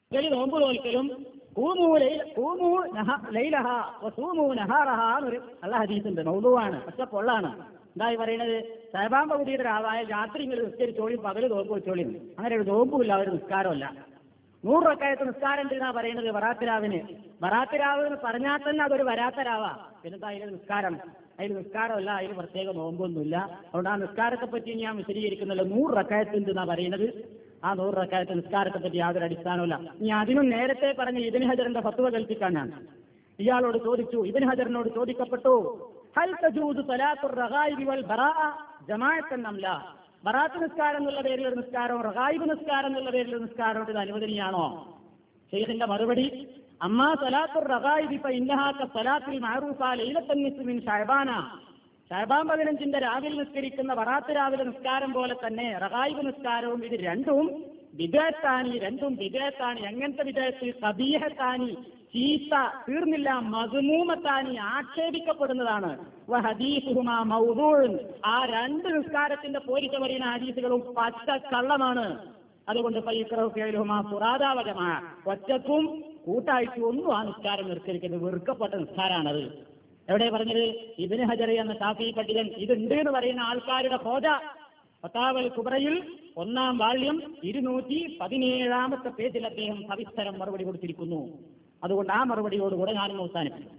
പകല് നോമ്പ് നോൽക്കലും കൂമൂ ലൈല കൂമൂ നഹ ലൈലഹ വസൂമൂ നഹാറഹ എന്നൊരു നല്ല ഹദീസുണ്ട് മൗതുവാണ് പക്ഷെ പൊള്ളാണ് എന്തായി പറയുന്നത് സഹബാം പകുതിയുടെ രാവായ രാത്രി ഇങ്ങനെ നിസ്കരിച്ചോളി പകല് നോമ്പ് വെച്ചോളി അങ്ങനെ ഒരു നോമ്പുമില്ല ഒരു നിസ്കാരമല്ല നൂറ് റക്കായത്ത് നിസ്കാരം ഉണ്ട് എന്നാ പറയുന്നത് വറാത്തിരാവിന് വറാത്തിരാവ് എന്ന് പറഞ്ഞാൽ തന്നെ അതൊരു വരാത്തരാവാ പിന്നെന്താ അതിന് നിസ്കാരം അതിന് നിസ്കാരമല്ല അതിന് പ്രത്യേക നോമ്പൊന്നുമില്ല അതുകൊണ്ട് ആ നിസ്കാരത്തെ പറ്റി ഞാൻ വിശദീകരിക്കുന്നില്ല നൂറ് റക്കായത്ത് ഉണ്ട് എന്നാ പറയുന്നത് ആ നൂറ് റക്കായത്ത് നിസ്കാരത്തെ പറ്റി യാതൊരു അടിസ്ഥാനമില്ല ഇനി അതിനും നേരത്തെ പറഞ്ഞ ഇബിൻ ഹജറിന്റെ ഫത്വ കൽപ്പിക്കാനാണ് ഇയാളോട് ചോദിച്ചു ഇബിൻ ഹജറിനോട് ചോദിക്കപ്പെട്ടു ഹൽ തജൂദ് സലാത്തുർ റഗായിബി വൽ ബറാഅ ജമാഅത്തൻ അംല ബറാത്ത് നിസ്കാരം എന്നുള്ള പേരിൽ ഒരു നിസ്കാരവും റഗായിബ് നിസ്കാരം എന്നുള്ള പേരിൽ ഒരു നിസ്കാരം ഇത് അനുവദനീയാണോ ഷെയ്ഖിന്റെ മറുപടി അമ്മാ സലാത്തുർ റഗായിബി ഫ ഇന്നഹാ സലാത്തിൽ മഅറൂഫ ലൈലത്തൻ നിസ്ഫി മിൻ ശഅബാന ഷഹബാൻ പതിനഞ്ചിന്റെ രാവിലെ നിസ്കരിക്കുന്ന വറാത്ത് രാവിലെ നിസ്കാരം പോലെ തന്നെ റഗായിബ് നിസ്കാരവും ഇത് രണ്ടും വിദേത്താനി രണ്ടും വിദേത്താനി എങ്ങനത്തെ വിദേഹത്ത് കബീഹത്താനി ചീത്ത തീർന്നില്ല മധുമൂമത്താനി ആക്ഷേപിക്കപ്പെടുന്നതാണ് വഹദീസുഹുമാ മൗദൂഉൻ. ആ രണ്ട് നിസ്കാരത്തിന്റെ പോരിച്ച പറയുന്ന ഹദീസുകളും പച്ച കള്ളമാണ് അതുകൊണ്ട് പൈക്രഹുമാ സുറാദാവകമാ ഒറ്റക്കും കൂട്ടായിട്ടും ഒന്നും ആ നിസ്കാരം നിസ്കരിക്കുന്നത് വെറുക്കപ്പെട്ട നിസ്കാരാണത് എവിടെ പറഞ്ഞത് ഇബിന് ഹജറി എന്ന ഷാഫി പണ്ഡിതൻ ഇതുണ്ട് എന്ന് പറയുന്ന ആൾക്കാരുടെ ഹോജ ഫത്താവൽ കുബറയിൽ ഒന്നാം വാള്യം ഇരുന്നൂറ്റി പതിനേഴാമത്തെ പേജിൽ അദ്ദേഹം സവിസ്തരം മറുപടി കൊടുത്തിരിക്കുന്നു അതുകൊണ്ട് ആ മറുപടിയോടുകൂടെ ഞാനും അവസാനിപ്പിക്കും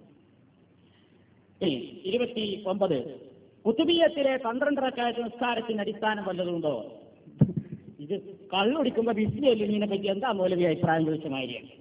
ഇനി ഇരുപത്തി ഒമ്പത് കുത്തുബീയത്തിലെ പന്ത്രണ്ടരക്കാലത്ത് നിസ്കാരത്തിന് അടിസ്ഥാനം വല്ലതുണ്ടോ ഇത് കള്ളുടിക്കുമ്പോ ബിസ്മിയല്ലിനെ പറ്റി എന്താ മൗലവി അഭിപ്രായം ചോദിച്ച മാതിരിയാണ്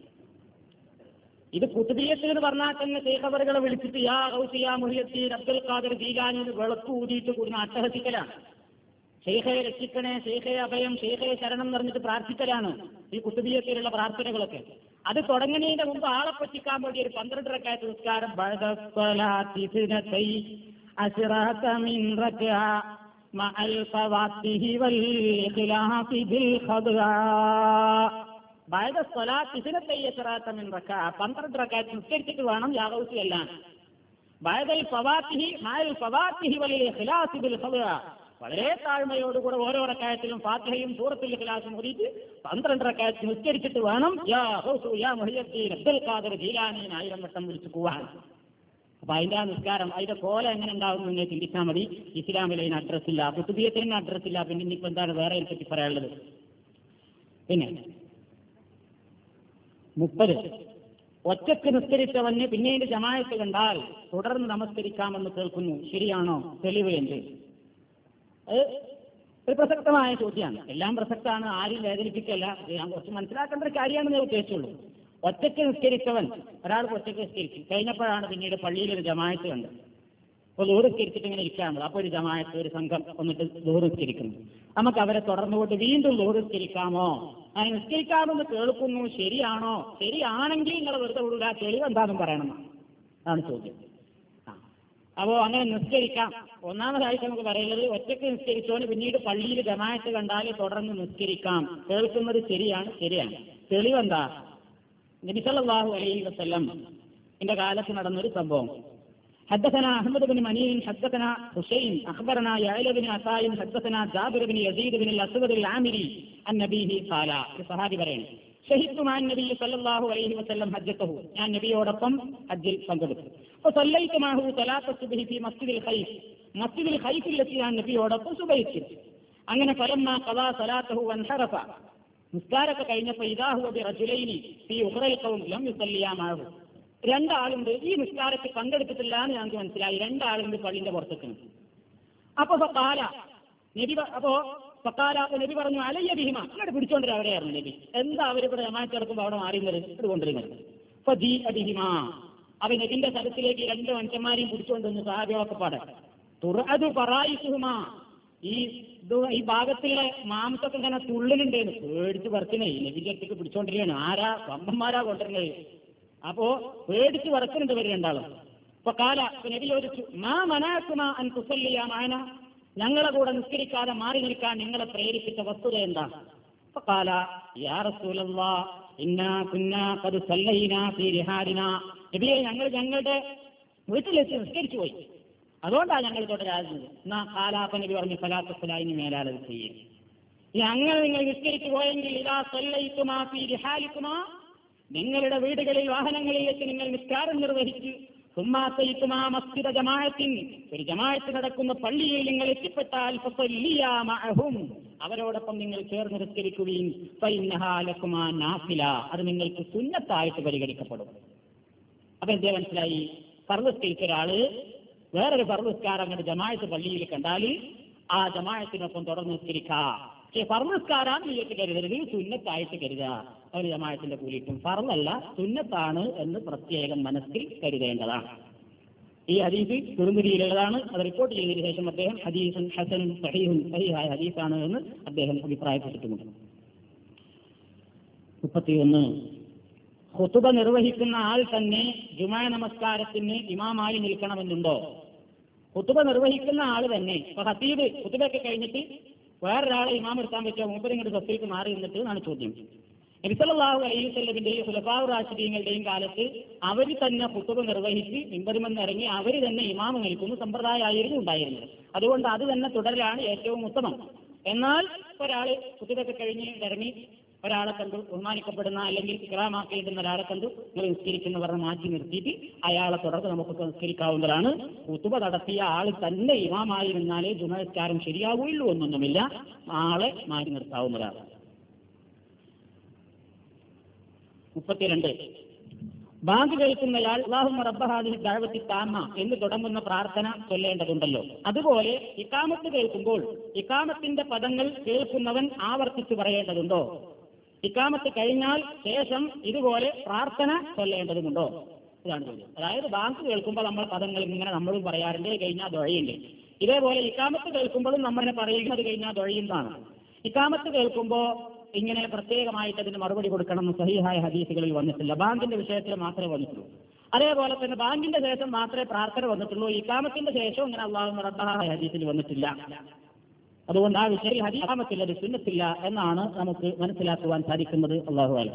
ഇത് കുത്തുബീയത്തിൽ എന്ന് പറഞ്ഞാൽ തന്നെ ശേഖവറുകളെ വിളിച്ചിട്ട് യാ ഹൗസി യാ മുഹിയത്തീൻ അബ്ദുൽ ഖാദർ ജീലാനി എന്ന് വെളുത്തു ഊതിയിട്ട് കൂടുന്ന അട്ടഹസിക്കലാണ് ഷെയ്ഖയെ രക്ഷിക്കണേ ഷെയ്ഖയെ അഭയം ഷെയ്ഖയെ ശരണം എന്ന് പറഞ്ഞിട്ട് പ്രാർത്ഥിക്കലാണ് ഈ കുത്തുബീയത്തിലുള്ള പ്രാർത്ഥനകളൊക്കെ അത് തുടങ്ങുന്നതിന്റെ മുമ്പ് ആളെ പറ്റിക്കാൻ വേണ്ടി ഒരു പന്ത്രണ്ടരക്കായത്ത് നിസ്കാരം ബഅദസ്സലാത്തി സിനതൈ അശ്റഅത മിൻ റക്അ മഅൽ ഫവാത്തിഹി വൽ ഇഖ്ലാഫി ബിൽ ഖദ്ആ ബഅദ സ്വലാത്തി സിനതൈ അശ്റഅത മിൻ റക്അ പന്ത്രണ്ട് റക്അത്ത് നിസ്കരിച്ചിട്ട് വേണം യാഗൗസി എല്ലാം ബഅദൽ ഫവാത്തിഹി മഅൽ ഫവാത്തിഹി വൽ ഇഖ്ലാഫി ബിൽ ഖദ്ആ വളരെ താഴ്മയോടുകൂടെ ഓരോ റക്കായത്തിലും ഫാത്തിഹയും സൂറത്തുൽ ഇഖ്ലാസും ഓതിയിട്ട് പന്ത്രണ്ട് റക്കായത്ത് നിസ്കരിച്ചിട്ട് വേണം യാ ഹൗസു യാ മുഹിയദ്ദീൻ അബ്ദുൽ ഖാദർ ജീലാനീൻ ആയിരം വട്ടം വിളിച്ചു പോവാൻ അപ്പൊ അതിന്റെ ആ നിസ്കാരം അതിന്റെ കോല എങ്ങനെ ഉണ്ടാവും എന്ന് ചിന്തിച്ചാൽ മതി ഇസ്ലാമിൽ അതിന് അഡ്രസ് ഇല്ല കുത്തുബിയത്തിന് അഡ്രസ് ഇല്ല പിന്നെ ഇനിയിപ്പോ എന്താണ് വേറെ ഇതിനെ പറ്റി പറയാനുള്ളത് പിന്നെ മുപ്പത് ഒറ്റക്ക് നിസ്കരിച്ചവന് പിന്നീട് ജമായത്ത് കണ്ടാൽ തുടർന്ന് നമസ്കരിക്കാമെന്ന് കേൾക്കുന്നു ശരിയാണോ തെളിവ് എന്ത് അത് ഒരു പ്രസക്തമായ ചോദ്യമാണ് എല്ലാം പ്രസക്തമാണ് ആരും വേദനിപ്പിക്കല്ല ഇത് ഞാൻ കുറച്ച് മനസ്സിലാക്കേണ്ട ഒരു കാര്യമാണെന്ന് ഞാൻ ഉദ്ദേശിച്ചുള്ളൂ ഒറ്റയ്ക്ക് നിസ്കരിച്ചവൻ ഒരാൾ ഒറ്റയ്ക്ക് നിസ്കരിച്ചു കഴിഞ്ഞപ്പോഴാണ് പിന്നീട് പള്ളിയിൽ ഒരു ജമായത്ത് കണ്ടത് അപ്പോൾ ദൂരം നിസ്കരിച്ചിട്ട് ഇങ്ങനെ ഇരിക്കാമല്ലോ അപ്പോൾ ഒരു ജമായത്ത് ഒരു സംഘം വന്നിട്ട് ദൂരം നിസ്കരിക്കുന്നു നമുക്ക് അവരെ തുടർന്നുകൊണ്ട് വീണ്ടും ദൂരം നിസ്കരിക്കാമോ അങ്ങനെ നിസ്കരിക്കാമെന്ന് കേൾക്കുന്നു ശരിയാണോ ശരിയാണെങ്കിൽ നിങ്ങൾ വെറുതെ വിടൂല തെളിവ് എന്താണെന്നും പറയണം അതാണ് ചോദ്യം ആ അപ്പോ അങ്ങനെ നിസ്കരിക്കാം ഒന്നാമതായിട്ട് നമുക്ക് പറയുന്നത് ഒറ്റയ്ക്ക് നിസ്കരിച്ചോന് പിന്നീട് പള്ളിയിൽ ജമാഅത്ത് കണ്ടാൽ തുടർന്ന് നിസ്കരിക്കാം കേൾക്കുന്നത് ശരിയാണ് ശരിയാണ് തെളിവെന്താ നബിസല്ലാഹു അലൈഹി വസല്ലം എന്റെ കാലത്ത് നടന്നൊരു സംഭവം حدثنا أحمد بن منيع حدثنا حسين أخبرنا يعيل بن عطاء حدثنا جابر بن يزيد بن الأسود العامري عن نبيه قال صحابي പറയാണ് ഷഹിദ് മാൻ നബി സല്ലല്ലാഹു അലൈഹി വസല്ലം ഹജ്ജത്തഹു ഞാൻ നബിയോടൊപ്പം ഹജ്ജിൽ പങ്കെടുത്തു അപ്പോൾ സല്ലൈതു മാഹു സലാത്ത സുബ്ഹി ഫി മസ്ജിദിൽ ഖൈഫ് മസ്ജിദിൽ ഖൈഫിൽ വെച്ച് ഞാൻ നബിയോടൊപ്പം സുബഹിച്ചു അങ്ങനെ ഫലമ്മ ഖദാ സലാത്തഹു വൻഹറഫ നിസ്കാരമൊക്കെ കഴിഞ്ഞപ്പോൾ ഇദാഹു ബി റജുലൈനി ഫി ഉഖറൽ ഖൗം ലം യുസല്ലിയാ മാഹു രണ്ടാളുണ്ട് ഈ നിസ്കാരത്തിൽ പങ്കെടുത്തിട്ടില്ല എന്ന് ഞങ്ങൾക്ക് മനസ്സിലായി രണ്ടാളുണ്ട് പള്ളിന്റെ പുറത്തേക്ക് അപ്പൊ കാല നബി പ- അപ്പോ ഫക്കാല അപ്പൊ നബി പറഞ്ഞു അലയ്യ ഭീമ ഇങ്ങോട്ട് പിടിച്ചോണ്ടിരാ അവിടെയായിരുന്നു നബി എന്താ അവര് ഇവിടെ ജമാഅത്ത് നടക്കുമ്പോൾ അവിടെ മാറിയുന്നത് ഇത് കൊണ്ടിരുന്നത് അപ്പൊ ജി അടിഹിമ അവ നബിന്റെ സ്ഥലത്തിലേക്ക് ഈ രണ്ട് മനുഷ്യന്മാരെയും പിടിച്ചുകൊണ്ടുവന്നു സഹാബികളൊക്കെ പാടെ തുറത് പറായിസുഹുമ ഈ ഇത് ഈ ഭാഗത്തുള്ള മാംസമൊക്കെ ഇങ്ങനെ തുള്ളിലുണ്ടേന്ന് പേടിച്ച് പറക്കുന്നേ നബിന്റെ അടുത്തേക്ക് പിടിച്ചോണ്ടിരിക്കുകയാണ് ആരാ വമ്പന്മാരാ കൊണ്ടിരുന്നത് അപ്പോ പേടിച്ച് വറക്കുന്നുണ്ട് ഇവര് രണ്ടാളും അപ്പൊ കാല അപ്പൊ നബി ചോദിച്ചു മാ മനാക്കുമ അൻ തുസല്ലിയ മാന ഞങ്ങളെ കൂടെ നിസ്കരിക്കാതെ മാറി നിൽക്കാൻ നിങ്ങളെ പ്രേരിപ്പിച്ച വസ്തുത എന്താ അപ്പൊ കാല യാ റസൂലല്ലാ ഇന്നാ കുന്നാ ഖദ് സല്ലൈനാ ഫീ റിഹാരിനാ നബിയെ ഞങ്ങൾ ഞങ്ങളുടെ വീട്ടിലെത്തി നിസ്കരിച്ചു പോയി അതുകൊണ്ടാണ് ഞങ്ങൾ തുടരാകുന്നത് എന്നാ കാലാപ്പ നബി പറഞ്ഞു സലാത്ത് സലായിന് മേലാലത് ചെയ്യും ഇനി അങ്ങനെ നിങ്ങൾ നിസ്കരിച്ചു പോയെങ്കിൽ ഇതാ സല്ലയിത്തുമാ ഫീ റിഹാലിക്കുമാ നിങ്ങളുടെ വീടുകളിൽ വാഹനങ്ങളിൽ വെച്ച് നിങ്ങൾ നിസ്കാരം നിർവഹിച്ച് സുമ്മാത്തയിത്തുമാ മസ്ജിദ ജമാഅത്തിൻ ഒരു ജമാഅത്ത് നടക്കുന്ന പള്ളിയിൽ നിങ്ങൾ എത്തിപ്പെട്ടാൽ ഫസല്ലിയാ മഅഹും അവരോടൊപ്പം നിങ്ങൾ ചേർന്ന് നിസ്കരിക്കുകയും ഫൈന്നഹാലക്കുമാ നാഫില അത് നിങ്ങൾക്ക് സുന്നത്തായിട്ട് പരിഗണിക്കപ്പെടും അപ്പൊ എന്തേ മനസ്സിലായി ഫർദസ്കരിച്ച ഒരാള് വേറൊരു ഫർദസ്കാരം അങ്ങോട്ട് ജമാഅത്ത് പള്ളിയിൽ കണ്ടാൽ ആ ജമാഅത്തിനൊപ്പം തുടർന്ന് നിസ്കരിക്കാം പക്ഷെ ഫർദസ്കാരാണ് നീയത്ത് കരുതരുത് സുന്നത്തായിട്ട് കരുതുക അവർ ജമാഅത്തിന്റെ കൂലിയിട്ടും ഫർദല്ല സുന്നത്താണ് എന്ന് പ്രത്യേകം മനസ്സിൽ കരുതേണ്ടതാണ് ഈ ഹദീസ് കുറുമുരിയിലുള്ളതാണ് അത് റിപ്പോർട്ട് ചെയ്തതിനു ശേഷം അദ്ദേഹം ഹദീസുൻ ഹസനും സഹീഹുൻ സഹീഹായ ഹദീസാണ് എന്ന് അദ്ദേഹം അഭിപ്രായപ്പെട്ടിട്ടുമുണ്ട് മുപ്പത്തിയൊന്ന് ഖുതുബ നിർവഹിക്കുന്ന ആൾ തന്നെ ജുമാ നമസ്കാരത്തിന് ഇമാമായി നിൽക്കണമെന്നുണ്ടോ ഖുതുബ നിർവഹിക്കുന്ന ആൾ തന്നെ ഇപ്പൊ ഹത്തീബ് ഖുതുബൊക്കെ കഴിഞ്ഞിട്ട് വേറൊരാളെ ഇമാം എടുക്കാൻ പറ്റുമോ മൂപ്പര് ഇങ്ങോട്ട് സത്യക്ക് മാറി നിന്നിട്ട് എന്നാണ് ചോദ്യം നബിസല്ലാഹു അലൈഹി വസല്ലമിന്റെയും ഖുലഫാവ് റാഷിദീങ്ങളുടെയും കാലത്ത് അവർ തന്നെ ഖുതുബ നിർവഹിച്ച് മിമ്പരുമെന്ന് ഇറങ്ങി അവർ തന്നെ ഇമാമ് നിൽക്കുന്ന സമ്പ്രദായമായിരുന്നു ഉണ്ടായിരുന്നത് അതുകൊണ്ട് അത് തന്നെ തുടരലാണ് ഏറ്റവും ഉത്തമം എന്നാൽ ഒരാൾ ഖുതുബൊക്കെ കഴിഞ്ഞ് ഇറങ്ങി ഒരാളെ കണ്ടു ബഹുമാനിക്കപ്പെടുന്ന അല്ലെങ്കിൽ ഇക്രാമാക്കേണ്ടുന്ന ഒരാളെ കണ്ടു നിങ്ങൾ നിസ്കരിക്കുന്നവരെ മാറ്റി നിർത്തിയിട്ട് അയാളെ തുടർന്ന് നമുക്ക് നിസ്കരിക്കാവുന്നതാണ് കുത്തുബ നടത്തിയ ആൾ തന്നെ ഇമാമായിരുന്നാലേ ജുമസ്കാരം ശരിയാവുള്ളൂ എന്നൊന്നുമില്ല ആളെ മാറ്റി നിർത്താവുന്നതാണ് മുപ്പത്തിരണ്ട് ബാങ്ക് കേൾക്കുന്നയാൾ അള്ളാഹുമ്മ റബ്ബഹാദി ദഴവത്തി താമ എന്ന് തുടങ്ങുന്ന പ്രാർത്ഥന ചൊല്ലേണ്ടതുണ്ടല്ലോ അതുപോലെ ഇക്കാമത്ത് കേൾക്കുമ്പോൾ ഇക്കാമത്തിന്റെ പദങ്ങൾ കേൾക്കുന്നവൻ ആവർത്തിച്ചു പറയേണ്ടതുണ്ടോ ഇക്കാമത്ത് കഴിഞ്ഞാൽ ശേഷം ഇതുപോലെ പ്രാർത്ഥന ചൊല്ലേണ്ടതുണ്ടോ ഇതാണ് ചോദ്യം അതായത് ബാങ്ക് കേൾക്കുമ്പോൾ നമ്മൾ പദങ്ങൾ ഇങ്ങനെ നമ്മളും പറയാറുണ്ട് കഴിഞ്ഞാൽ ദൊഴയുണ്ട് ഇതേപോലെ ഇക്കാമത്ത് കേൾക്കുമ്പോഴും നമ്മളെ പറയുന്നത് കഴിഞ്ഞാൽ ദൊഴയുന്നതാണ് ഇക്കാമത്ത് കേൾക്കുമ്പോൾ ഇങ്ങനെ പ്രത്യേകമായിട്ട് അതിന് മറുപടി കൊടുക്കണം എന്ന് സഹിഹായ ഹദീസുകളിൽ വന്നിട്ടില്ല ബാങ്കിന്റെ വിഷയത്തിൽ മാത്രമേ വന്നിട്ടുള്ളൂ അതേപോലെ തന്നെ ബാങ്കിന്റെ ശേഷം മാത്രമേ പ്രാർത്ഥന വന്നിട്ടുള്ളൂ ഇക്കാമത്തിന്റെ ശേഷം ഇങ്ങനെ അള്ളാഹു റബ്ബഹായ ഹദീസിൽ വന്നിട്ടില്ല അതുകൊണ്ട് ആ വിഷയം ഹദീസാമത്തില്ല ഒരു സുന്നത്തില്ല എന്നാണ് നമുക്ക് മനസ്സിലാക്കുവാൻ സാധിക്കുന്നത് അള്ളാഹു അല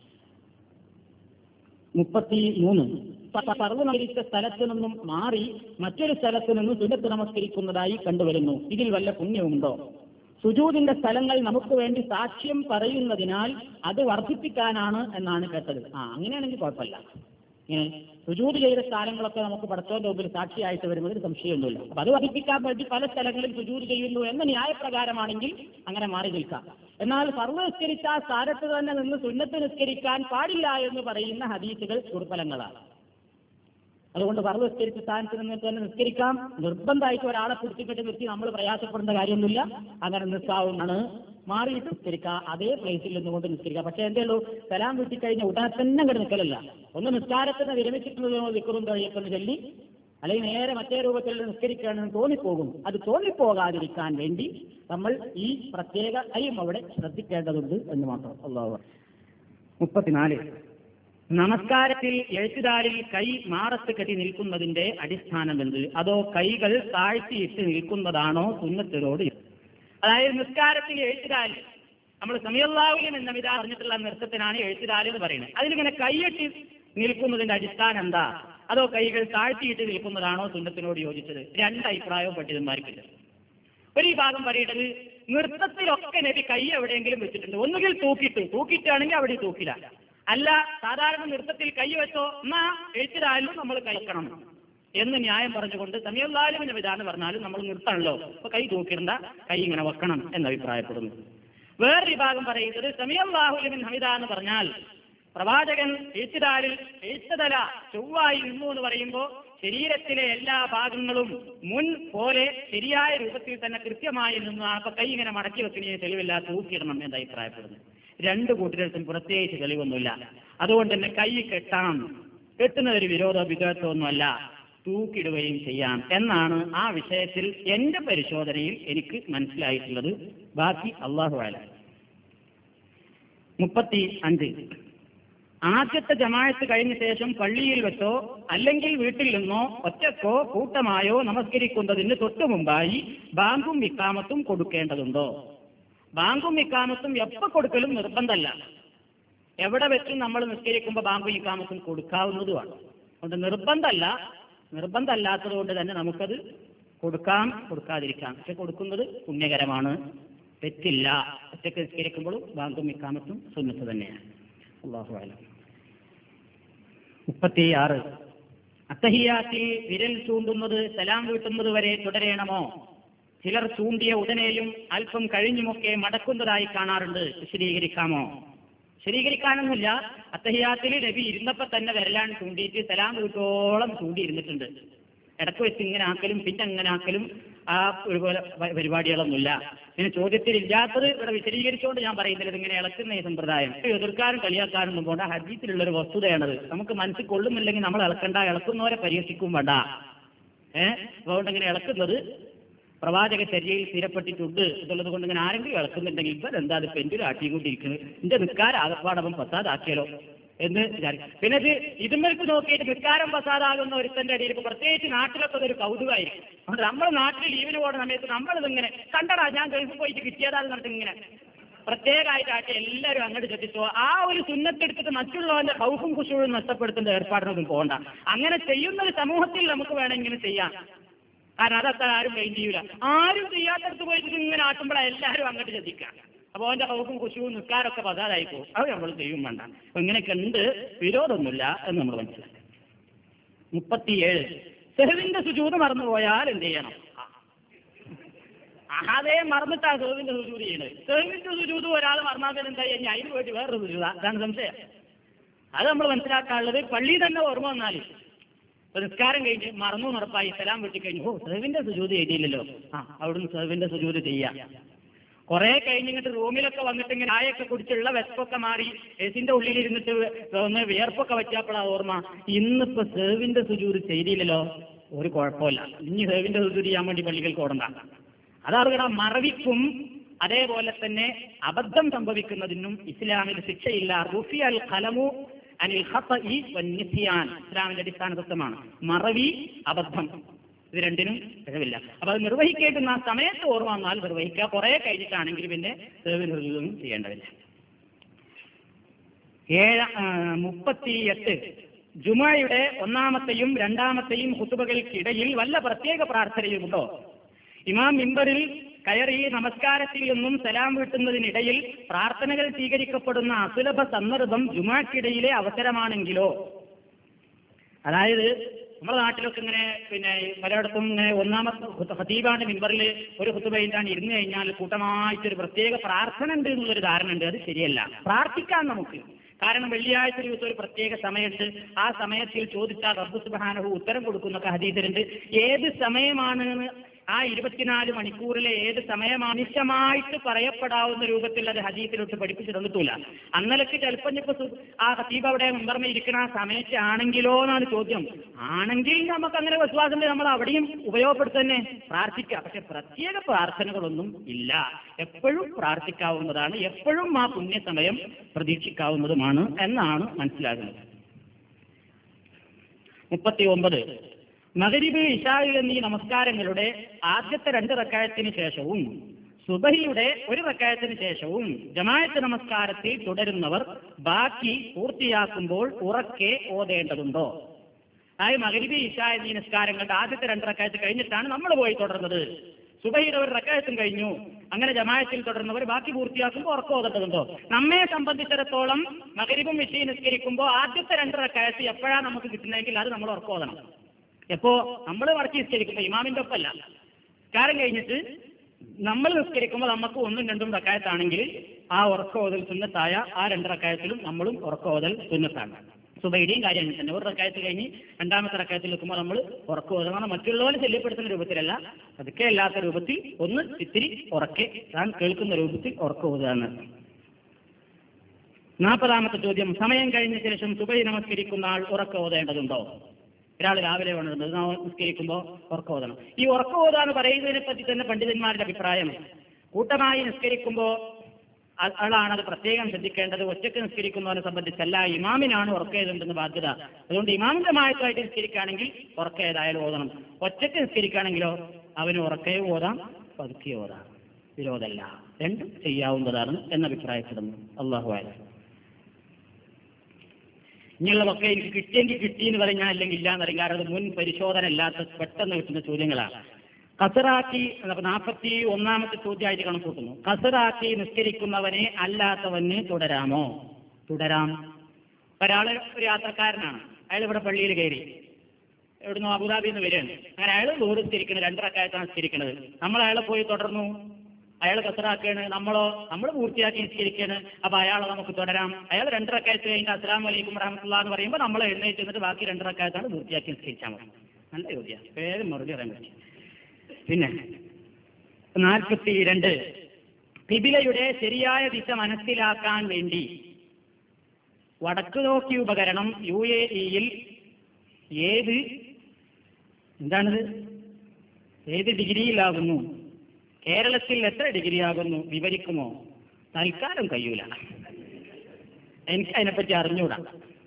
മുപ്പത്തി മൂന്ന് സർവ് നമസ്കരിച്ച സ്ഥലത്ത് നിന്നും മാറി മറ്റൊരു സ്ഥലത്ത് നിന്ന് സുന്നത്ത് നമസ്കരിക്കുന്നതായി കണ്ടുവരുന്നു ഇതിൽ വല്ല പുണ്യവുമുണ്ടോ സുജൂദിന്റെ സ്ഥലങ്ങൾ നമുക്ക് വേണ്ടി സാക്ഷ്യം പറയുന്നതിനാൽ അത് വർദ്ധിപ്പിക്കാനാണ് എന്നാണ് കേട്ടത് ആ അങ്ങനെയാണെങ്കിൽ കുഴപ്പമില്ല ഇങ്ങനെ സുജൂത് ചെയ്ത സ്ഥലങ്ങളൊക്കെ നമുക്ക് പടത്തോന്റെ മുമ്പിൽ സാക്ഷിയായിട്ട് വരുന്നതിൽ സംശയമൊന്നുമില്ല അപ്പൊ അത് വർദ്ധിപ്പിക്കാൻ വേണ്ടി പല സ്ഥലങ്ങളിൽ സുജൂത് ചെയ്യുന്നു എന്ന ന്യായപ്രകാരമാണെങ്കിൽ അങ്ങനെ മാറി നിൽക്കാം എന്നാൽ സർവ്വ നിസ്കരിച്ച ആ സ്ഥാനത്ത് തന്നെ നിന്ന് സുന്നത്ത് നിസ്കരിക്കാൻ പാടില്ല എന്ന് പറയുന്ന ഹദീസുകൾ ദുർബലങ്ങളാണ് അതുകൊണ്ട് പറഞ്ഞു നിസ്കരിച്ച സ്ഥാനത്ത് നിന്നിട്ട് തന്നെ നിസ്കരിക്കാം നിർബന്ധമായിട്ട് ഒരാളെ പിടിച്ചിട്ട് നിർത്തി നമ്മൾ പ്രയാസപ്പെടേണ്ട കാര്യമൊന്നുമില്ല അങ്ങനെ നിസ്സാവുന്നതാണ് മാറിയിട്ട് നിസ്കരിക്കുക അതേ പ്ലേസിൽ നിന്നുകൊണ്ട് നിസ്കരിക്കുക പക്ഷേ എന്തേ ഉള്ളൂ സലാം വീട്ടി കഴിഞ്ഞ ഉടനെ തന്നെ അങ്ങോട്ട് നിൽക്കലല്ല ഒന്ന് നിസ്കാരത്തിന് വിരമിച്ചിട്ടുള്ളതോ നിൽക്കും കഴിയൊക്കെ ചൊല്ലി അല്ലെങ്കിൽ നേരെ മറ്റേ രൂപത്തിൽ നിസ്കരിക്കുകയാണെന്ന് തോന്നിപ്പോകും അത് തോന്നിപ്പോകാതിരിക്കാൻ വേണ്ടി നമ്മൾ ഈ പ്രത്യേക കാര്യം അവിടെ ശ്രദ്ധിക്കേണ്ടതുണ്ട് എന്ന് മാത്രം അള്ളാഹു മുപ്പത്തിനാല് നമസ്കാരത്തിൽ എഴുത്തുകാരിൽ കൈ മാറത്ത് കെട്ടി നിൽക്കുന്നതിന്റെ അടിസ്ഥാനം എന്ത് അതോ കൈകൾ താഴ്ത്തിയിട്ട് നിൽക്കുന്നതാണോ സുന്നത്തിനോട് അതായത് നിസ്കാരത്തിൽ എഴുത്തുകാരിൽ നമ്മൾ സമയല്ലാവിലും എന്ന വിധ പറഞ്ഞിട്ടുള്ള നൃത്തത്തിനാണ് എഴുത്തുകാരി എന്ന് പറയുന്നത് അതിലിങ്ങനെ കൈയെട്ടി നിൽക്കുന്നതിന്റെ അടിസ്ഥാനം എന്താ അതോ കൈകൾ താഴ്ത്തിയിട്ട് നിൽക്കുന്നതാണോ സുന്നത്തിനോട് യോജിച്ചത് രണ്ട് അഭിപ്രായവും പണ്ഡിതന്മാർക്കില്ല ഒരു വിഭാഗം പറയേണ്ടത് നൃത്തത്തിലൊക്കെ നബി കൈ എവിടെയെങ്കിലും വെച്ചിട്ടുണ്ട് ഒന്നുകിൽ തൂക്കിയിട്ട് തൂക്കിയിട്ടാണെങ്കിൽ അവിടെ തൂക്കില്ല അല്ല സാധാരണ നൃത്തത്തിൽ കൈ വെച്ചോ എന്നാ എഴുത്തിലായാലും നമ്മൾ കഴിക്കണം എന്ന് ന്യായം പറഞ്ഞുകൊണ്ട് സമയല്ലാലുവിന്റെ വിധാനം പറഞ്ഞാലും നമ്മൾ നിർത്തണല്ലോ അപ്പൊ കൈ തൂക്കിടണ്ട കൈ ഇങ്ങനെ വെക്കണം എന്ന് അഭിപ്രായപ്പെടുന്നു വേറൊരു വിഭാഗം പറയുന്നത് സമയല്ലാഹുലിൻ ഹമിത എന്ന് പറഞ്ഞാൽ പ്രവാചകൻ എഴുത്തിടാലിൽ എഴുത്തതല ചൊവ്വായി നിന്നു എന്ന് പറയുമ്പോൾ ശരീരത്തിലെ എല്ലാ ഭാഗങ്ങളും മുൻ പോലെ ശരിയായ രൂപത്തിൽ തന്നെ കൃത്യമായി നിന്നു അപ്പൊ കൈ ഇങ്ങനെ മടക്കി വെക്കുന്നതിന് തെളിവില്ല തൂക്കിയിടണം എന്ന് അഭിപ്രായപ്പെടുന്നു രണ്ട് കൂട്ടരും പ്രത്യേകിച്ച് തെളിവൊന്നുമില്ല അതുകൊണ്ട് തന്നെ കൈ കെട്ടാം കെട്ടുന്ന ഒരു വിരോധ വിധത്വമൊന്നുമല്ല തൂക്കിടുകയും ചെയ്യാം എന്നാണ് ആ വിഷയത്തിൽ എന്റെ പരിശോധനയിൽ എനിക്ക് മനസ്സിലായിട്ടുള്ളത് ബാക്കി അള്ളാഹു ആല മുപ്പത്തി അഞ്ച് ആദ്യത്തെ ജമാഅത്ത് കഴിഞ്ഞ ശേഷം പള്ളിയിൽ വെച്ചോ അല്ലെങ്കിൽ വീട്ടിൽ നിന്നോ ഒറ്റക്കോ കൂട്ടമായോ നമസ്കരിക്കുന്നതിന് തൊട്ടു മുമ്പായി ബാങ്കും ഇക്കാമത്തും കൊടുക്കേണ്ടതുണ്ടോ ബാങ്കും ഇക്കാമത്തും എപ്പോ കൊടുക്കലും നിർബന്ധമല്ല എവിടെ വെച്ചും നമ്മൾ നിസ്കരിക്കുമ്പോൾ ബാങ്കും ഇക്കാമത്തും കൊടുക്കാവുന്നതുമാണ് അതുകൊണ്ട് നിർബന്ധമല്ല നിർബന്ധമല്ലാത്തത് കൊണ്ട് തന്നെ നമുക്കത് കൊടുക്കാം കൊടുക്കാതിരിക്കാം പക്ഷെ കൊടുക്കുന്നത് പുണ്യകരമാണ് തെറ്റില്ല ഒറ്റക്ക് നിസ്കരിക്കുമ്പോഴും ബാങ്കും ഇക്കാമത്തും സുന്നത്ത് തന്നെയാണ് അള്ളാഹു അലം മുപ്പത്തിയാറ് അത്തഹിയാത്തിൽ വിരൽ ചൂണ്ടുന്നത് സലാം വീട്ടുന്നത് വരെ തുടരേണമോ ചിലർ ചൂണ്ടിയ ഉടനെയും അല്പം കഴിഞ്ഞുമൊക്കെ മടക്കുന്നതായി കാണാറുണ്ട് വിശദീകരിക്കാമോ വിശദീകരിക്കാനൊന്നുമില്ല അത്തഹിയാത്തിൽ നബി ഇരുന്നപ്പോ തന്നെ വരലാൻ ചൂണ്ടിയിട്ട് സലാം വീട്ടോളം ചൂണ്ടി ഇരുന്നിട്ടുണ്ട് ഇടക്ക് വെച്ച് ഇങ്ങനെ ആക്കലും പിന്നെ അങ്ങനെ ആക്കലും ആ ഒരുപോലെ പ- പരിപാടികളൊന്നുമില്ല പിന്നെ ചോദ്യത്തിൽ ഇല്ലാത്തത് ഇവിടെ വിശദീകരിച്ചുകൊണ്ട് ഞാൻ പറയുന്നില്ല ഇതിങ്ങനെ ഇളക്കുന്ന ഈ സമ്പ്രദായം എതിർക്കാനും കളിയാക്കാനും പോകേണ്ട ഹജ്ജീത്തിലുള്ള ഒരു വസ്തുതയാണത് നമുക്ക് മനസ്സിൽ കൊള്ളുന്നില്ലെങ്കിൽ നമ്മൾ ഇളക്കണ്ട ഇളക്കുന്നവരെ പരിഹസിക്കും വേണ്ട ഏഹ് അതുകൊണ്ട് ഇങ്ങനെ ഇളക്കുന്നത് പ്രവാചക ചര്യയിൽ സ്ഥിരപ്പെട്ടിട്ടുണ്ട് എന്നുള്ളത് കൊണ്ട് ഇങ്ങനെ ആരെങ്കിലും ഇളക്കുന്നുണ്ടെങ്കിൽ ഇപ്പം എന്താ അത് പെൻഡിൽ ആട്ടിക്കൊണ്ടിരിക്കുന്നത് എന്റെ നിസ്കാരം ആകപ്പാടവൻ പസാദാക്കിയാലോ എന്ന് വിചാരിക്കും പിന്നെ ഇത് ഇതുമ്മൽക്ക് നോക്കിയിട്ട് നിസ്കാരം പസാദാകുന്ന ഒരുത്തന്റെ ഇടയിൽ ഇപ്പൊ പ്രത്യേകിച്ച് നാട്ടിലൊക്കെ അതൊരു കൗതുകമായിരിക്കും അതുകൊണ്ട് നമ്മുടെ നാട്ടിൽ ലീവിന് പോകുന്ന സമയത്ത് നമ്മളിതിങ്ങനെ കണ്ടടാ ഞാൻ ഗൾഫിൽ പോയിട്ട് കിട്ടിയതാന്ന് പറഞ്ഞിട്ട് ഇങ്ങനെ പ്രത്യേകമായിട്ടായിട്ട് എല്ലാവരും അങ്ങോട്ട് ശ്രദ്ധിച്ചു ആ ഒരു സുന്നത്തെടുത്തിട്ട് മറ്റുള്ളവന്റെ ഹൗഫും കുശുവും നഷ്ടപ്പെടുത്തുന്ന ഏർപ്പാടിനൊന്നും പോകണ്ട അങ്ങനെ ചെയ്യുന്ന ഒരു സമൂഹത്തിൽ നമുക്ക് വേണമെങ്കിൽ ചെയ്യാം കാരണം അതൊക്കെ ആരും മെയിൻ ചെയ്യൂല ആരും ചെയ്യാത്തടത്ത് പോയിട്ട് ഇങ്ങനെ ആട്ടുമ്പോഴാണ് എല്ലാവരും അങ്ങോട്ട് ശ്രദ്ധിക്കുക അപ്പോൾ അവന്റെ ഹൗഫും കുശുവും നിൽക്കാരൊക്കെ പതാതായി പോകും അത് നമ്മൾ ചെയ്യും വേണ്ട അപ്പൊ ഇങ്ങനെയൊക്കെ ഉണ്ട് വിരോധമൊന്നുമില്ല എന്ന് നമ്മൾ മനസ്സിലാക്കുക മുപ്പത്തിയേഴ് സെഹവിന്റെ സുജൂത് മറന്നുപോയാൽ എന്ത് ചെയ്യണം അതേ മറന്നിട്ടാ സെഹവിന്റെ സുജൂത് ചെയ്യണത് സെഹവിന്റെ സുജൂത് ഒരാൾ മറന്നാൽ പിന്നെ എന്താ കഴിഞ്ഞാൽ അതിന് വേണ്ടി വേറൊരു സുജൂത അതാണ് സംശയം അത് നമ്മൾ മനസ്സിലാക്കാനുള്ളത് പള്ളി തന്നെ ഓർമ്മ വന്നാൽ ഇപ്പൊ നിസ്കാരം കഴിഞ്ഞ് മറന്നു നടപ്പായി സലാം വെട്ടി കഴിഞ്ഞു ഓ സെഹവിന്റെ സുജൂത് ചെയ്തില്ലല്ലോ ആ അവിടുന്ന് സെഹവിന്റെ സുജൂത് ചെയ്യാം കുറെ കഴിഞ്ഞിട്ട് റൂമിലൊക്കെ വന്നിട്ട് ഇങ്ങനെ ആയൊക്കെ കുടിച്ചുള്ള വെസ്പൊക്കെ മാറി എസിന്റെ ഉള്ളിലിരുന്നിട്ട് ഒന്ന് വിയർപ്പൊക്കെ വെച്ചപ്പോഴാ ഓർമ്മ ഇന്നിപ്പോ സേവിന്റെ സുജൂര് ചെയ്തില്ലല്ലോ ഒരു കുഴപ്പമില്ല ഇനി സേവിന്റെ സുജൂര് ചെയ്യാൻ വേണ്ടി പള്ളികൾക്ക് ഓടണ്ട അതറിയണം മറവിക്കും അതേപോലെ തന്നെ അബദ്ധം സംഭവിക്കുന്നതിനും ഇസ്ലാമിൽ ശിക്ഷയില്ല റുഫി അൽ ഖലമു അനിൽ ഖത്തഇ വന്നിസ്യാൻ ഇസ്ലാമിന്റെ അടിസ്ഥാന തത്വമാണ് മറവി അബദ്ധം ഇത് രണ്ടിനും പിഴവില്ല അപ്പൊ അത് നിർവഹിക്കേണ്ടുന്ന ആ സമയത്ത് ഓർമ്മ വന്നാൽ നിർവഹിക്കുക കുറെ കഴിഞ്ഞിട്ടാണെങ്കിൽ പിന്നെ സേവനൊന്നും ചെയ്യേണ്ടതില്ല ഏഴ മുപ്പത്തിയെട്ട് ജുമായുടെ ഒന്നാമത്തെയും രണ്ടാമത്തെയും ഹുത്തുബകൾക്കിടയിൽ വല്ല പ്രത്യേക പ്രാർത്ഥനയുമുണ്ടോ ഇമാം മിമ്പറിൽ കയറി നമസ്കാരത്തിൽ നിന്നും സലാം വീട്ടുന്നതിനിടയിൽ പ്രാർത്ഥനകൾ സ്വീകരിക്കപ്പെടുന്ന അസുലഭ സന്ദർഭം ജുമാക്കിടയിലെ അവസരമാണെങ്കിലോ അതായത് നമ്മുടെ നാട്ടിലൊക്കെ ഇങ്ങനെ പിന്നെ പലയിടത്തും ഇങ്ങനെ ഒന്നാമത്തെ ഹതീബാന്റെ മിമ്പറിൽ ഒരു ഹുത്തുബയിലാണ് ഇരുന്ന് കഴിഞ്ഞാൽ കൂട്ടമായിട്ട് ഒരു പ്രത്യേക പ്രാർത്ഥന ഉണ്ട് എന്നുള്ളൊരു ധാരണ ഉണ്ട് അത് ശരിയല്ല പ്രാർത്ഥിക്കാം നമുക്ക് കാരണം വെള്ളിയാഴ്ച ദിവസം ഒരു പ്രത്യേക സമയമുണ്ട് ആ സമയത്തിൽ ചോദിച്ചാൽ റബ്ബു സുബാനഹു ഉത്തരം കൊടുക്കുന്നൊക്കെ ഹദീസിലുണ്ട് ഏത് സമയമാണ് ആ ഇരുപത്തിനാല് മണിക്കൂറിലെ ഏത് സമയം അനിശമായിട്ട് പറയപ്പെടാവുന്ന രൂപത്തിൽ അത് ഹദീസിലോട്ട് പഠിപ്പിച്ചു തന്നിട്ടില്ല അന്നലക്ക് ചിലപ്പോൾ ഇപ്പൊ സു- ആ ഹതീബ് അവിടെ മുമ്പർമ ഇരിക്കുന്ന ആ സമയത്ത് ആണെങ്കിലോ എന്നാണ് ചോദ്യം ആണെങ്കിൽ നമുക്ക് അങ്ങനെ വിശ്വാസമുണ്ട് നമ്മൾ അവിടെയും ഉപയോഗപ്പെടുത്തന്നെ പ്രാർത്ഥിക്കാം പക്ഷെ പ്രത്യേക പ്രാർത്ഥനകളൊന്നും ഇല്ല എപ്പോഴും പ്രാർത്ഥിക്കാവുന്നതാണ് എപ്പോഴും ആ പുണ്യസമയം പ്രതീക്ഷിക്കാവുന്നതുമാണ് എന്നാണ് മനസ്സിലാകുന്നത് മുപ്പത്തി ഒമ്പത് മകരിബ് ഇഷായി എന്നീ നമസ്കാരങ്ങളുടെ ആദ്യത്തെ രണ്ട് റക്കായത്തിന് ശേഷവും സുബഹിയുടെ ഒരു റക്കായത്തിന് ശേഷവും ജമായത്ത് നമസ്കാരത്തിൽ തുടരുന്നവർ ബാക്കി പൂർത്തിയാക്കുമ്പോൾ ഉറക്കെ ഓതേണ്ടതുണ്ടോ അതായത് മകരിബി ഇഷ എന്നീ നിസ്കാരങ്ങളുടെ ആദ്യത്തെ രണ്ട് റക്കായത്ത് കഴിഞ്ഞിട്ടാണ് നമ്മൾ പോയി തുടർന്നത് സുബഹിയുടെ ഒരു റക്കായത്തും കഴിഞ്ഞു അങ്ങനെ ജമായത്തിൽ തുടർന്നവർ ബാക്കി പൂർത്തിയാക്കുമ്പോൾ ഉറക്കം ഓതേണ്ടതുണ്ടോ നമ്മെ സംബന്ധിച്ചിടത്തോളം മകരിബും വിഷയം നിസ്കരിക്കുമ്പോൾ ആദ്യത്തെ രണ്ട് റക്കായത്ത് എപ്പോഴാണ് നമുക്ക് കിട്ടുന്നതെങ്കിൽ അത് നമ്മൾ ഉറക്കം ഓതണം എപ്പോ നമ്മൾ വടക്കി നിസ്കരിക്കുമ്പോൾ ഇമാമിന്റെ ഒപ്പമല്ല നിസ്കാരം കഴിഞ്ഞിട്ട് നമ്മൾ നിസ്കരിക്കുമ്പോൾ നമുക്ക് ഒന്നും രണ്ടും റക്കായത്താണെങ്കിൽ ആ ഉറക്ക ഓതൽ സുന്നത്തായ ആ രണ്ട് റക്കായത്തിലും നമ്മളും ഉറക്ക ഓതൽ സുന്നത്താണ് സുബൈഡിയും കാര്യം അങ്ങനെ തന്നെ ഒരു റക്കായത്ത് കഴിഞ്ഞ് രണ്ടാമത്തെ റക്കായത്തിൽ നിൽക്കുമ്പോൾ നമ്മൾ ഉറക്ക ഓതണം മറ്റുള്ളവരെ ശല്യപ്പെടുത്തുന്ന രൂപത്തിലല്ല അതൊക്കെ അല്ലാത്ത രൂപത്തിൽ ഒന്ന് ഇത്തിരി ഉറക്കെ താൻ കേൾക്കുന്ന രൂപത്തിൽ ഉറക്ക ഓതുകയാണ് നാൽപ്പതാമത്തെ ചോദ്യം സമയം കഴിഞ്ഞ ശേഷം സുബൈ നമസ്കരിക്കുന്ന ആൾ ഉറക്ക ഓതേണ്ടതുണ്ടോ ഒരാൾ രാവിലെ ഉണരുന്നത് നിസ്കരിക്കുമ്പോൾ ഉറക്കം ഓതണം ഈ ഉറക്കം ഓതുക എന്ന് പറയുന്നതിനെ പറ്റി തന്നെ പണ്ഡിതന്മാരുടെ അഭിപ്രായം കൂട്ടമായി നിസ്കരിക്കുമ്പോൾ ആളാണ് അത് പ്രത്യേകം ശ്രദ്ധിക്കേണ്ടത് ഒറ്റയ്ക്ക് നിസ്കരിക്കുന്നവനെ സംബന്ധിച്ചല്ല ഇമാമിനാണ് ഉറക്കേതുണ്ടെന്ന് ബാധ്യത അതുകൊണ്ട് ഇമാമിന്റെ മായത്തായിട്ട് നിസ്കരിക്കുകയാണെങ്കിൽ ഉറക്കം ഏതായാലും ഓതണം ഒറ്റയ്ക്ക് നിസ്കരിക്കുകയാണെങ്കിലോ അവന് ഉറക്കേ ഓതാം പതുക്കെ ഓതാം വിരോധമല്ല രണ്ടും ചെയ്യാവുന്നതാണ് എന്ന് അഭിപ്രായപ്പെടുന്നു അള്ളാഹു ആയാലും ഇനിയുള്ളതൊക്കെ എനിക്ക് കിട്ടിയെങ്കിൽ കിട്ടി എന്ന് പറഞ്ഞാൽ അല്ലെങ്കിൽ ഇല്ല എന്ന് പറയും കാരണം അത് മുൻ പരിശോധന അല്ലാത്ത പെട്ടെന്ന് കിട്ടുന്ന ചോദ്യങ്ങളാണ് കസറാക്കി നാൽപ്പത്തി ഒന്നാമത്തെ ചോദ്യമായിട്ട് കണക്കൂട്ടുന്നു കസറാക്കി നിസ്കരിക്കുന്നവനെ അല്ലാത്തവന് തുടരാമോ തുടരാം ഒരാള് ഒരു യാത്രക്കാരനാണ് അയാൾ ഇവിടെ പള്ളിയിൽ കയറി എവിടുന്ന് അബുദാബിയിൽ നിന്ന് വരികയാണ് അങ്ങനെ അയാൾ ദൂരെ നിസ്കരിക്കുന്നത് രണ്ടരക്കായത്താണ് നിസ്കരിക്കുന്നത് നമ്മൾ അയാളെ പോയി തുടർന്നു അയാൾ കസറാക്കാണ് നമ്മളോ നമ്മൾ പൂർത്തിയാക്കി നിസ്കരിക്കാണ് അപ്പൊ അയാളെ നമുക്ക് തുടരാം അയാൾ രണ്ടരക്കായത്ത് കഴിഞ്ഞ് അസ്ലാം വലൈക്കും റഹമത്തുള്ള എന്ന് പറയുമ്പോൾ നമ്മൾ എഴുന്നേറ്റ് നിന്നിട്ട് ബാക്കി രണ്ടരക്കായത്താണ് പൂർത്തിയാക്കി നിസ്കരിച്ചാൽ മതി നല്ല ചോദ്യം വേഗം മറുപടി പറയാൻ പറ്റി പിന്നെ നാൽപ്പത്തി രണ്ട് കിബിലയുടെ ശരിയായ ദിശ മനസ്സിലാക്കാൻ വേണ്ടി വടക്ക് നോക്കി ഉപകരണം യു എ ഇയിൽ ഏത് എന്താണിത് ഏത് ഡിഗ്രിയിലാകുന്നു കേരളത്തിൽ എത്ര ഡിഗ്രി ആകുന്നു വിവരിക്കുമോ തൽക്കാലം കഴിയൂല എനിക്ക് അതിനെപ്പറ്റി അറിഞ്ഞൂടാ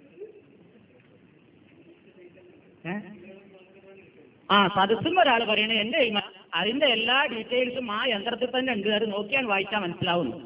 ഏ? ആ സദസ്സും ഒരാൾ പറയണേ എന്റെ കൈമ അതിന്റെ എല്ലാ ഡീറ്റെയിൽസും ആ യന്ത്രത്തിൽ തന്നെ ഉണ്ട് അത് നോക്കിയാൽ വായിച്ചാൽ മനസ്സിലാവുന്നു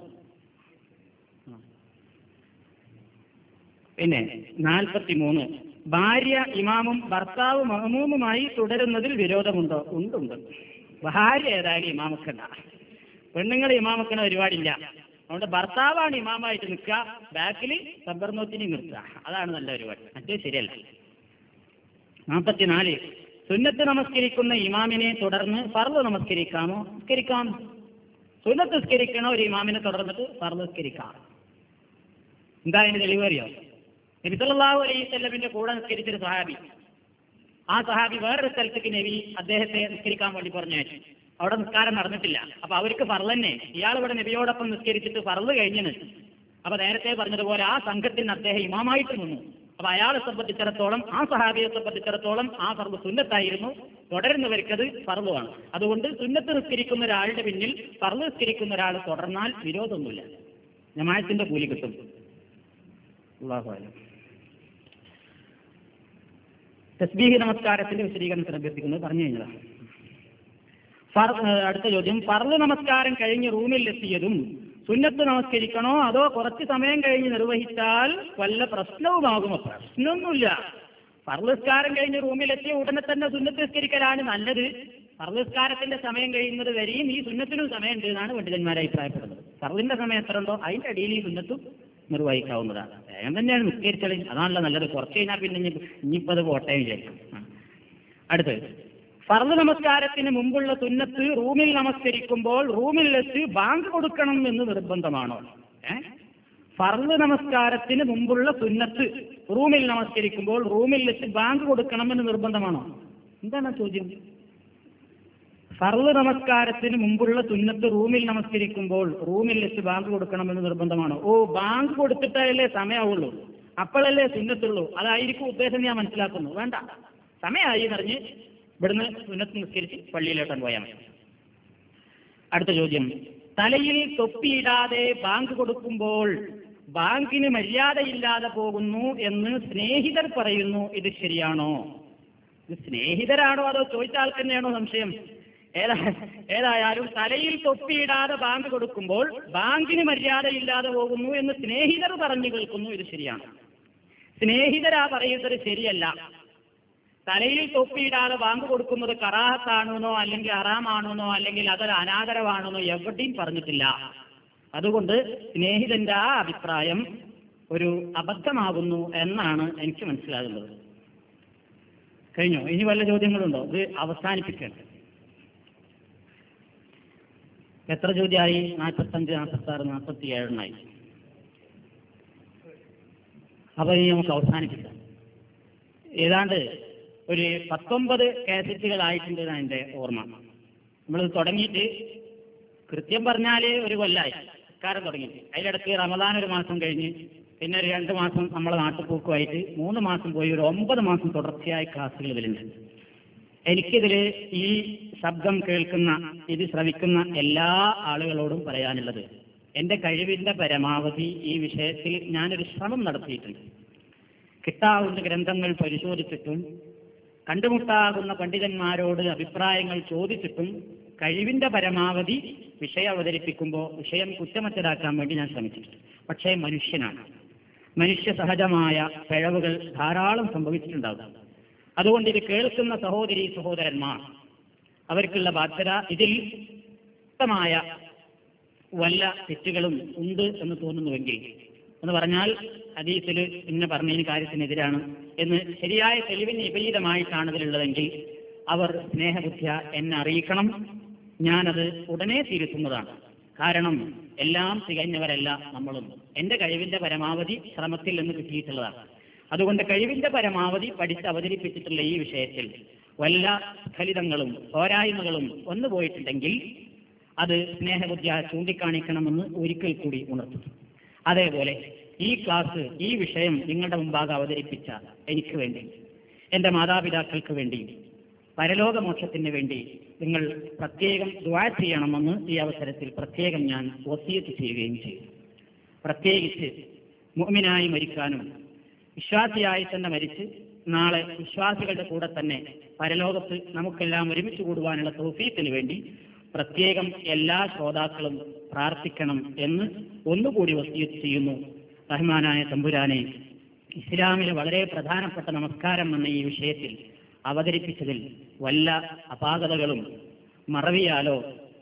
പിന്നെ നാൽപ്പത്തി മൂന്ന് ഭാര്യ ഇമാമും ഭർത്താവ് മഹമൂമുമായി തുടരുന്നതിൽ വിരോധമുണ്ടോ ഉണ്ടുണ്ട് ഭാര്യ ഏതായാലും ഇമാമക്കണ്ട പെണ്ണുങ്ങൾ ഇമാമക്കണ പരിപാടിയില്ല അതുകൊണ്ട് ഭർത്താവാണ് ഇമാമായിട്ട് നിൽക്കുക ബാക്കിൽ സബ്ബർ നോറ്റിനി നിർത്തുക അതാണ് നല്ല പരിപാടി മറ്റേ ശരിയല്ല നാൽപ്പത്തിനാല് സുന്നത്ത് നമസ്കരിക്കുന്ന ഇമാമിനെ തുടർന്ന് ഫർദ് നമസ്കരിക്കാമോ നിസ്കരിക്കാം സുന്നത്ത് നിസ്കരിക്കണ ഒരു ഇമാമിനെ തുടർന്നിട്ട് ഫർദ് നിസ്കരിക്കാം എന്താ അതിന് തെളിവറിയോ നബി സല്ലല്ലാഹു അലൈഹി വസല്ലമിന്റെ കൂടെ നിസ്കരിച്ചൊരു സഹാബി ആ സഹാബി വേറൊരു സ്ഥലത്തേക്ക് നബി അദ്ദേഹത്തെ നിസ്കരിക്കാൻ വേണ്ടി പറഞ്ഞയച്ചു അവിടെ നിസ്കാരം നടന്നിട്ടില്ല അപ്പൊ അവർക്ക് ഫർളന്നെ ഇയാൾ ഇവിടെ നബിയോടൊപ്പം നിസ്കരിച്ചിട്ട് ഫർള് കഴിഞ്ഞിന് അപ്പൊ നേരത്തെ പറഞ്ഞതുപോലെ ആ സംഘത്തിന് അദ്ദേഹം ഇമാമായിട്ട് നിന്നു അപ്പൊ അയാളെ സംബന്ധിച്ചിടത്തോളം ആ സഹാബിയെ സംബന്ധിച്ചിടത്തോളം ആ ഫർള് സുന്നത്തായിരുന്നു തുടരുന്നവർക്കത് ഫർളുമാണ് അതുകൊണ്ട് സുന്നത്ത് നിസ്കരിക്കുന്ന ഒരാളുടെ പിന്നിൽ ഫർള് നിസ്കരിക്കുന്ന ഒരാൾ തുടർന്നാൽ വിരോധമൊന്നുമില്ല ജമാഅത്തിന്റെ കൂലി കിട്ടും അല്ലാഹു അലം. തസ്ബീഹ് നമസ്കാരത്തിന്റെ വിശദീകരണത്തിന് അഭ്യർത്ഥിക്കുന്നത് പറഞ്ഞു കഴിഞ്ഞതാണ് ഫർ- ഏഹ് അടുത്ത ചോദ്യം ഫർള് നമസ്കാരം കഴിഞ്ഞ് റൂമിൽ എത്തിയതും സുന്നത്ത് നമസ്കരിക്കണോ അതോ കുറച്ച് സമയം കഴിഞ്ഞ് നിർവഹിച്ചാൽ വല്ല പ്രശ്നവുമാകുമോ പ്രശ്നമൊന്നുമില്ല ഫർളിസ്കാരം കഴിഞ്ഞ് റൂമിലെത്തിയ ഉടനെ തന്നെ സുന്നത്ത് നിസ്കരിക്കലാണ് നല്ലത് ഫർളിസ്കാരത്തിന്റെ സമയം കഴിയുന്നത് വരെയും ഈ സുന്നത്തിനും സമയമുണ്ട് എന്നാണ് പണ്ഡിതന്മാർ അഭിപ്രായപ്പെടുന്നത് ഫർളിന്റെ സമയം എത്ര ഉണ്ടോ അതിന്റെ അടിയിൽ ഈ സുന്നത്തും നിർവഹിക്കാവുന്നതാണ് വേഗം തന്നെയാണ് നിസ്കരിച്ചത് അതാണല്ലോ നല്ലത് കുറച്ച് കഴിഞ്ഞാൽ പിന്നെ ഇനി ഇനിയിപ്പോ അത് പോട്ടെ വിചാരിക്കും ആ. അടുത്തത് ഫർദ് നമസ്കാരത്തിന് മുമ്പുള്ള സുന്നത്ത് റൂമിൽ നമസ്കരിക്കുമ്പോൾ റൂമിൽ വെച്ച് ബാങ്ക് കൊടുക്കണം എന്ന് നിർബന്ധമാണോ ഏ ഫർദ് നമസ്കാരത്തിന് മുമ്പുള്ള സുന്നത്ത് റൂമിൽ നമസ്കരിക്കുമ്പോൾ റൂമിൽ വെച്ച് ബാങ്ക് കൊടുക്കണമെന്ന് നിർബന്ധമാണോ എന്താണ് ആ ചോദ്യം ഫർദ് നമസ്കാരത്തിന് മുമ്പുള്ള സുന്നത്ത് റൂമിൽ നമസ്കരിക്കുമ്പോൾ റൂമിൽ വെച്ച് ബാങ്ക് കൊടുക്കണമെന്ന് നിർബന്ധമാണോ ഓ ബാങ്ക് കൊടുത്തിട്ടല്ലേ സമയമാവുള്ളൂ അപ്പോഴല്ലേ സുന്നത്തുള്ളൂ അതായിരിക്കും ഉദ്ദേശം ഞാൻ മനസ്സിലാക്കുന്നു വേണ്ട സമയമായി എന്നറിഞ്ഞ് ഇവിടുന്ന് സുന്നത്ത് നിസ്കരിച്ച് പള്ളിയിലോട്ടാണ് പോയാൽ മതി അടുത്ത ചോദ്യം തലയിൽ തൊപ്പിയിടാതെ ബാങ്ക് കൊടുക്കുമ്പോൾ ബാങ്കിന് മര്യാദയില്ലാതെ പോകുന്നു എന്ന് സ്നേഹിതർ പറയുന്നു ഇത് ശരിയാണോ ഇത് സ്നേഹിതരാണോ അതോ ചോദിച്ച ആൾക്ക് തന്നെയാണോ സംശയം ഏതാ ഏതായാലും തലയിൽ തൊപ്പിയിടാതെ ബാങ്ക് കൊടുക്കുമ്പോൾ ബാങ്കിന് മര്യാദയില്ലാതെ പോകുന്നു എന്ന് സ്നേഹിതർ പറഞ്ഞു കേൾക്കുന്നു ഇത് ശരിയാണ് സ്നേഹിതരാ പറയുന്നത് ശരിയല്ല തലയിൽ തൊപ്പിയിടാതെ ബാങ്ക് കൊടുക്കുന്നത് കറാഹത്താണെന്നോ അല്ലെങ്കിൽ അറാമാണെന്നോ അല്ലെങ്കിൽ അതൊരു അനാദരവാണെന്നോ എവിടെയും പറഞ്ഞിട്ടില്ല അതുകൊണ്ട് സ്നേഹിതന്റെ ആ അഭിപ്രായം ഒരു അബദ്ധമാകുന്നു എന്നാണ് എനിക്ക് മനസ്സിലാകുന്നത് കഴിഞ്ഞോ ഇനി വല്ല ചോദ്യങ്ങളുണ്ടോ ഇത് അവസാനിപ്പിക്കണം എത്ര ചോദ്യമായി നാൽപ്പത്തഞ്ച് നാൽപ്പത്തി ആറ് നാൽപ്പത്തി ഏഴെണ്ണായി അപ്പൊ ഇനി നമുക്ക് അവസാനിപ്പിക്കാം ഏതാണ്ട് ഒരു പത്തൊമ്പത് കാസറ്റുകളായിട്ടുണ്ട് എന്നാണ് എൻ്റെ ഓർമ്മ നമ്മൾ തുടങ്ങിയിട്ട് കൃത്യം പറഞ്ഞാൽ ഒരു കൊല്ലായി കാരം തുടങ്ങിയിട്ട് അതിലിടക്ക് റമദാൻ ഒരു മാസം കഴിഞ്ഞ് പിന്നെ ഒരു രണ്ട് മാസം നമ്മളെ നാട്ടുപോക്കുമായിട്ട് മൂന്ന് മാസം പോയി ഒരു ഒമ്പത് മാസം തുടർച്ചയായ ക്ലാസ്സുകൾ ഇതിലുണ്ട് എനിക്കിതിൽ ഈ ശബ്ദം കേൾക്കുന്ന ഇത് ശ്രവിക്കുന്ന എല്ലാ ആളുകളോടും പറയാനുള്ളത് എൻ്റെ കഴിവിൻ്റെ പരമാവധി ഈ വിഷയത്തിൽ ഞാനൊരു ശ്രമം നടത്തിയിട്ടുണ്ട് കിട്ടാവുന്ന ഗ്രന്ഥങ്ങൾ പരിശോധിച്ചിട്ടും കണ്ടുമുട്ടാകുന്ന പണ്ഡിതന്മാരോട് അഭിപ്രായങ്ങൾ ചോദിച്ചിട്ടും കഴിവിന്റെ പരമാവധി വിഷയം അവതരിപ്പിക്കുമ്പോൾ വിഷയം കുറ്റമറ്റതാക്കാൻ വേണ്ടി ഞാൻ ശ്രമിച്ചിട്ടുണ്ട് പക്ഷേ മനുഷ്യനാണ് മനുഷ്യ സഹജമായ പിഴവുകൾ ധാരാളം സംഭവിച്ചിട്ടുണ്ടാകും അതുകൊണ്ട് ഇത് കേൾക്കുന്ന സഹോദരി സഹോദരന്മാർ അവർക്കുള്ള ബാധ്യത ഇതിൽ വ്യക്തമായ വല്ല തെറ്റുകളും ഉണ്ട് എന്ന് തോന്നുന്നുവെങ്കിൽ എന്ന് പറഞ്ഞാൽ ഹദീസിൽ ഇന്ന പറഞ്ഞതിന് കാര്യത്തിനെതിരാണ് എന്ന് ശരിയായ തെളിവിന് വിപരീതമായിട്ടാണ് ഇതിലുള്ളതെങ്കിൽ അവർ സ്നേഹബുദ്ധ്യ എന്നെ അറിയിക്കണം ഞാനത് ഉടനെ തിരുത്തുന്നതാണ് കാരണം എല്ലാം തികഞ്ഞവരല്ല നമ്മളും എന്റെ കഴിവിന്റെ പരമാവധി ശ്രമത്തിൽ നിന്ന് കിട്ടിയിട്ടുള്ളതാണ് അതുകൊണ്ട് കഴിവിന്റെ പരമാവധി പഠിച്ച് അവതരിപ്പിച്ചിട്ടുള്ള ഈ വിഷയത്തിൽ വല്ല സ്ഖലിതങ്ങളും പോരായ്മകളും വന്നു പോയിട്ടുണ്ടെങ്കിൽ അത് സ്നേഹബുദ്ധിയ ചൂണ്ടിക്കാണിക്കണമെന്ന് ഒരിക്കൽ കൂടി ഉണർത്തുന്നു അതേപോലെ ഈ ക്ലാസ് ഈ വിഷയം നിങ്ങളുടെ മുമ്പാകെ അവതരിപ്പിച്ച എനിക്ക് വേണ്ടി എന്റെ മാതാപിതാക്കൾക്ക് വേണ്ടി പരലോകമോക്ഷത്തിന് വേണ്ടി നിങ്ങൾ പ്രത്യേകം ദ്വാ ചെയ്യണമെന്ന് ഈ അവസരത്തിൽ പ്രത്യേകം ഞാൻ വസീയത്ത് ചെയ്യുകയും ചെയ്തു പ്രത്യേകിച്ച് മുഅ്മിനായി മരിക്കാനും വിശ്വാസിയായി തന്നെ മരിച്ച് നാളെ വിശ്വാസികളുടെ കൂടെ തന്നെ പരലോകത്ത് നമുക്കെല്ലാം ഒരുമിച്ച് കൂടുവാനുള്ള തൗഫീത്തിന് വേണ്ടി പ്രത്യേകം എല്ലാ ശ്രോതാക്കളും പ്രാർത്ഥിക്കണം എന്ന് ഒന്നുകൂടി വസീയത്ത് ചെയ്യുന്നു റഹ്മാനായ തമ്പുരാനെ ഇസ്ലാമിലെ വളരെ പ്രധാനപ്പെട്ട നമസ്കാരം എന്ന ഈ വിഷയത്തിൽ അവതരിപ്പിച്ചതിൽ വല്ല അപാകതകളും മറവിയാലോ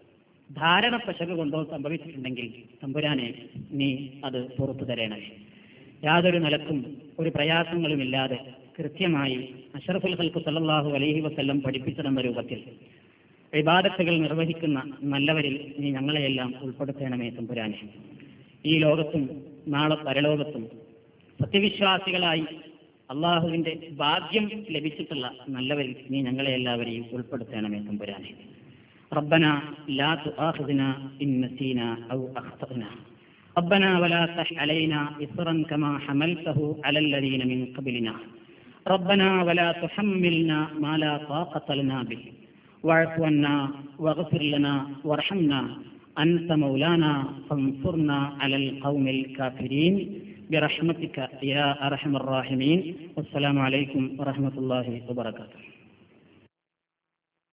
ധാരണ പശക കൊണ്ടോ സംഭവിച്ചിട്ടുണ്ടെങ്കിൽ തമ്പുരാനെ നീ അത് പുറത്തു തരണേ യാതൊരു നിലക്കും ഒരു പ്രയാസങ്ങളുമില്ലാതെ കൃത്യമായി അഷറഫുൽ ഹൽക്ക് സല്ലാഹു അലൈഹി വസ്ല്ലം പഠിപ്പിച്ചിടുന്ന രൂപത്തിൽ വിവാദത്തുകൾ നിർവഹിക്കുന്ന നല്ലവരിൽ നീ ഞങ്ങളെയെല്ലാം ഉൾപ്പെടുത്തണമേ തമ്പുരാനെ ഈ ലോകത്തും നാളെ പരലോകത്തും സത്യവിശ്വാസികളായി അള്ളാഹുവിന്റെ ഭാഗ്യം ലഭിച്ചിട്ടുള്ള നല്ലവരിൽ നീ ഞങ്ങളെ എല്ലാവരെയും ഉൾപ്പെടുത്തണമേ തമ്പുരാനെ ربنا لا تؤاخذنا إن نسينا أو أخطأنا ربنا ولا تح علينا إصرا كما حملته على الذين من قبلنا ربنا ولا تحملنا ما لا طاقة لنا به واعف عنا واغفر لنا وارحمنا أنت مولانا فانصرنا على القوم الكافرين برحمتك يا أرحم الراحمين والسلام عليكم ورحمة الله وبركاته